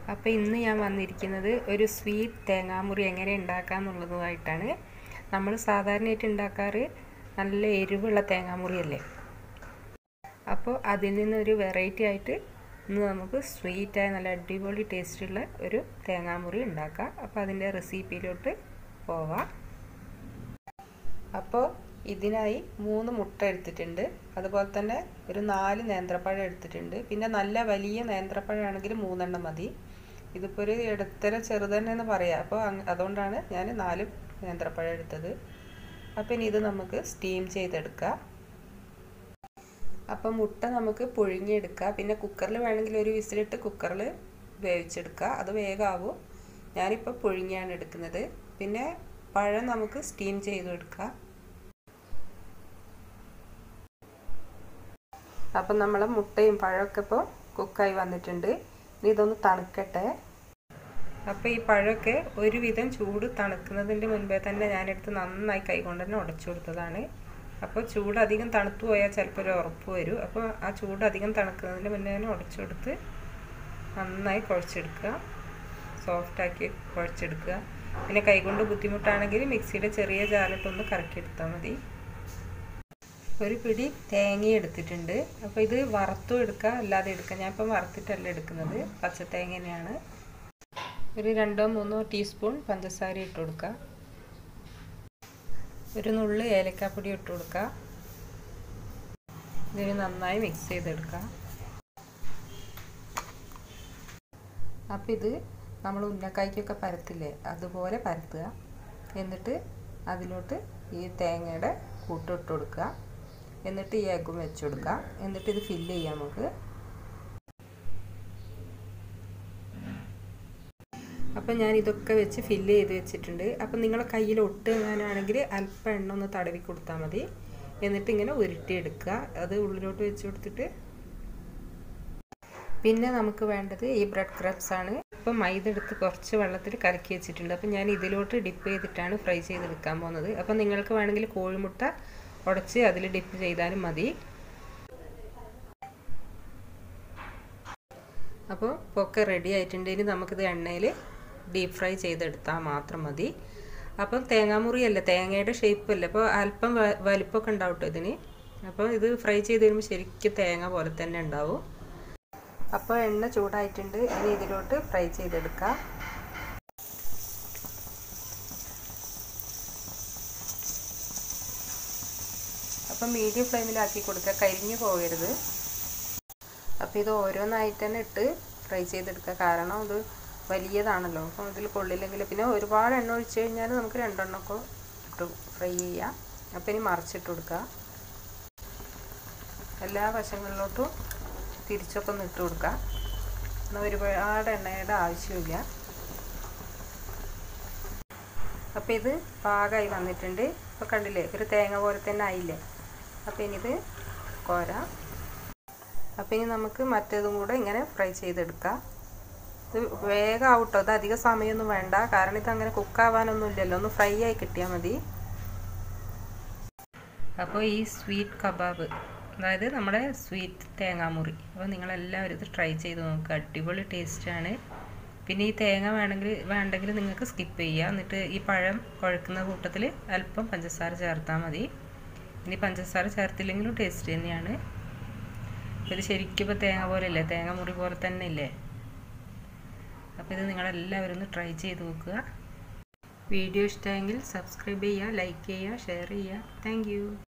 അപ്പോൾ ഇന്ന് ഞാൻ വന്നിരിക്കുന്നത് ഒരു സ്വീറ്റ് തേങ്ങാമുറി എങ്ങനെ ഉണ്ടാക്കാം എന്നുള്ളതുമായിട്ടാണ് നമ്മൾ സാധാരണയായിട്ട് ഉണ്ടാക്കാറ് നല്ല എരിവുള്ള തേങ്ങാമുറിയല്ലേ അപ്പോൾ അതിൽ നിന്നൊരു വെറൈറ്റി ആയിട്ട് ഇന്ന് നമുക്ക് സ്വീറ്റായ നല്ല അടിപൊളി ടേസ്റ്റുള്ള ഒരു തേങ്ങാമുറി ഉണ്ടാക്കാം അപ്പോൾ അതിൻ്റെ റെസിപ്പിയിലോട്ട് പോവാം അപ്പോൾ ഇതിനായി മൂന്ന് മുട്ട എടുത്തിട്ടുണ്ട് അതുപോലെ തന്നെ ഒരു നാല് നേന്ത്രപ്പഴം എടുത്തിട്ടുണ്ട് പിന്നെ നല്ല വലിയ നേന്ത്രപ്പഴമാണെങ്കിൽ മൂന്നെണ്ണം മതി ഇതിപ്പോൾ ഒരു ഇടത്തരം ചെറുതന്നെ എന്ന് പറയാം അപ്പോൾ അതുകൊണ്ടാണ് ഞാൻ നാല് നേന്ത്രപ്പഴം എടുത്തത് അപ്പം ഇനി ഇത് നമുക്ക് സ്റ്റീം ചെയ്തെടുക്കാം അപ്പം മുട്ട നമുക്ക് പുഴുങ്ങിയെടുക്കുക പിന്നെ കുക്കറിൽ വേണമെങ്കിൽ ഒരു വിസിലിട്ട് കുക്കറിൽ വേവിച്ചെടുക്കുക അത് വേഗമാവും ഞാനിപ്പോൾ പുഴുങ്ങിയാണ് എടുക്കുന്നത് പിന്നെ പഴം നമുക്ക് സ്റ്റീം ചെയ്തെടുക്കാം അപ്പം നമ്മളെ മുട്ടയും പഴമൊക്കെ ഇപ്പോൾ കുക്കായി വന്നിട്ടുണ്ട് ഇനി ഇതൊന്ന് തണുക്കട്ടെ അപ്പോൾ ഈ പഴമൊക്കെ ഒരുവിധം ചൂട് തണുക്കുന്നതിൻ്റെ മുൻപേ തന്നെ ഞാനെടുത്ത് നന്നായി കൈകൊണ്ട് തന്നെ ഉടച്ചു കൊടുത്തതാണ് അപ്പോൾ ചൂട് അധികം തണുത്തു പോയാൽ ചിലപ്പോൾ ഒരു ഉറപ്പ് വരും അപ്പോൾ ആ ചൂട് അധികം തണുക്കുന്നതിന് മുന്നേ തന്നെ ഉടച്ചു കൊടുത്ത് നന്നായി കുഴച്ചെടുക്കുക സോഫ്റ്റാക്കി കുഴച്ചെടുക്കുക പിന്നെ കൈകൊണ്ട് ബുദ്ധിമുട്ടാണെങ്കിൽ മിക്സിയുടെ ചെറിയ ജാലിട്ടൊന്ന് കറക്കിയെടുത്താൽ മതി ഒരു പിടി തേങ്ങ എടുത്തിട്ടുണ്ട് അപ്പോൾ ഇത് വറുത്തും എടുക്കുക അല്ലാതെ എടുക്കുക ഞാൻ ഇപ്പം വറുത്തിട്ടല്ല എടുക്കുന്നത് പച്ച തേങ്ങ തന്നെയാണ് ഒരു രണ്ടോ മൂന്നോ ടീസ്പൂൺ പഞ്ചസാര ഇട്ട് കൊടുക്കുക ഒരു നുള്ള് ഏലക്കാപ്പൊടി ഇട്ട് കൊടുക്കുക ഇതിന് നന്നായി മിക്സ് ചെയ്തെടുക്കുക അപ്പം ഇത് നമ്മൾ ഉന്നക്കായ്ക്കൊക്കെ പരത്തില്ലേ അതുപോലെ പരത്തുക എന്നിട്ട് അതിലോട്ട് ഈ തേങ്ങയുടെ കൂട്ടിട്ട് കൊടുക്കുക എന്നിട്ട് ഈ എഗ്ഗും വെച്ച് കൊടുക്കുക എന്നിട്ട് ഇത് ഫില്ല് ചെയ്യാം നമുക്ക് അപ്പം ഞാൻ ഇതൊക്കെ വെച്ച് ഫില്ല് ചെയ്ത് വെച്ചിട്ടുണ്ട് അപ്പം നിങ്ങളെ കയ്യിൽ ഒട്ട് എങ്ങാനാണെങ്കിൽ അല്പം എണ്ണ ഒന്ന് തടവി കൊടുത്താൽ മതി എന്നിട്ട് ഇങ്ങനെ ഉരുട്ടിയെടുക്കുക അത് ഉള്ളിലോട്ട് വെച്ച് കൊടുത്തിട്ട് പിന്നെ നമുക്ക് വേണ്ടത് ഈ ബ്രെഡ് ക്രബ്സ് ആണ് ഇപ്പം മൈദ എടുത്ത് കുറച്ച് വെള്ളത്തിൽ കലക്കി വെച്ചിട്ടുണ്ട് അപ്പം ഞാൻ ഇതിലോട്ട് ഡിപ്പ് ചെയ്തിട്ടാണ് ഫ്രൈ ചെയ്തെടുക്കാൻ പോകുന്നത് അപ്പം നിങ്ങൾക്ക് വേണമെങ്കിൽ കോഴിമുട്ട ഉടച്ച് അതിൽ ഡിപ്പ് ചെയ്താലും മതി അപ്പോൾ ഒക്കെ റെഡി ആയിട്ടുണ്ട് ഇനി നമുക്കിത് എണ്ണയിൽ ഡീപ്പ് ഫ്രൈ ചെയ്തെടുത്താൽ മാത്രം മതി അപ്പം തേങ്ങാമുറിയല്ല തേങ്ങയുടെ ഷേപ്പ് അല്ല അപ്പോൾ അല്പം വലിപ്പമൊക്കെ ഉണ്ടാവും കേട്ടോ ഇതിന് അപ്പോൾ ഇത് ഫ്രൈ ചെയ്ത് കഴിയുമ്പോൾ ശരിക്കും തേങ്ങ പോലെ തന്നെ ഉണ്ടാവും അപ്പോൾ എണ്ണ ചൂടായിട്ടുണ്ട് ഇനി ഇതിലോട്ട് ഫ്രൈ ചെയ്തെടുക്കാം അപ്പം മീഡിയം ഫ്ലെയിമിലാക്കി കൊടുക്കുക കരിഞ്ഞു പോകരുത് അപ്പോൾ ഇത് ഓരോന്നായിട്ട് തന്നെ ഇട്ട് ഫ്രൈ ചെയ്തെടുക്കുക കാരണം ഇത് വലിയതാണല്ലോ അപ്പം ഇതിൽ കൊള്ളില്ലെങ്കിൽ പിന്നെ ഒരുപാട് എണ്ണ ഒഴിച്ച് കഴിഞ്ഞാൽ നമുക്ക് രണ്ടെണ്ണമൊക്കെ ഇട്ട് ഫ്രൈ ചെയ്യാം അപ്പോൾ ഇനി മറിച്ചിട്ട് കൊടുക്കുക എല്ലാ വശങ്ങളിലോട്ടും തിരിച്ചൊക്കെ ഒന്ന് ഇട്ട് കൊടുക്കുക എന്നാൽ ഒരുപാട് എണ്ണയുടെ ആവശ്യമില്ല അപ്പോൾ ഇത് പാകമായി വന്നിട്ടുണ്ട് ഇപ്പോൾ കണ്ടില്ലേ ഒരു തേങ്ങ പോലെ തന്നെ ആയില്ലേ അപ്പോൾ ഇനിയിത് കോരാം അപ്പോൾ ഇനി നമുക്ക് മറ്റേതും കൂടെ ഇങ്ങനെ ഫ്രൈ ചെയ്തെടുക്കാം ഇത് വേഗം ആവട്ടോ ഇത് അധിക സമയമൊന്നും വേണ്ട കാരണം ഇത് അങ്ങനെ കുക്കാവാനൊന്നും ഇല്ലല്ലോ ഒന്ന് ഫ്രൈ ആയി കിട്ടിയാൽ മതി അപ്പോൾ ഈ സ്വീറ്റ് കബാബ് അതായത് നമ്മുടെ സ്വീറ്റ് തേങ്ങാമുറി അപ്പോൾ നിങ്ങളെല്ലാവരും ഇത് ട്രൈ ചെയ്ത് നോക്കുക അടിപൊളി ടേസ്റ്റാണ് പിന്നെ ഈ തേങ്ങ വേണമെങ്കിൽ വേണ്ടെങ്കിൽ നിങ്ങൾക്ക് സ്കിപ്പ് ചെയ്യുക എന്നിട്ട് ഈ പഴം കുഴക്കുന്ന കൂട്ടത്തിൽ അല്പം പഞ്ചസാര ചേർത്താൽ മതി ഇനി പഞ്ചസാര ചേർത്തില്ലെങ്കിലും ടേസ്റ്റ് തന്നെയാണ് ഇത് ശരിക്കും ഇപ്പോൾ തേങ്ങ പോലെ ഇല്ലേ തേങ്ങ മുറി പോലെ തന്നെ ഇല്ലേ അപ്പോൾ ഇത് നിങ്ങളെല്ലാവരും ഒന്ന് ട്രൈ ചെയ്ത് നോക്കുക വീഡിയോ ഇഷ്ടമെങ്കിൽ സബ്സ്ക്രൈബ് ചെയ്യുക ലൈക്ക് ചെയ്യുക ഷെയർ ചെയ്യുക താങ്ക്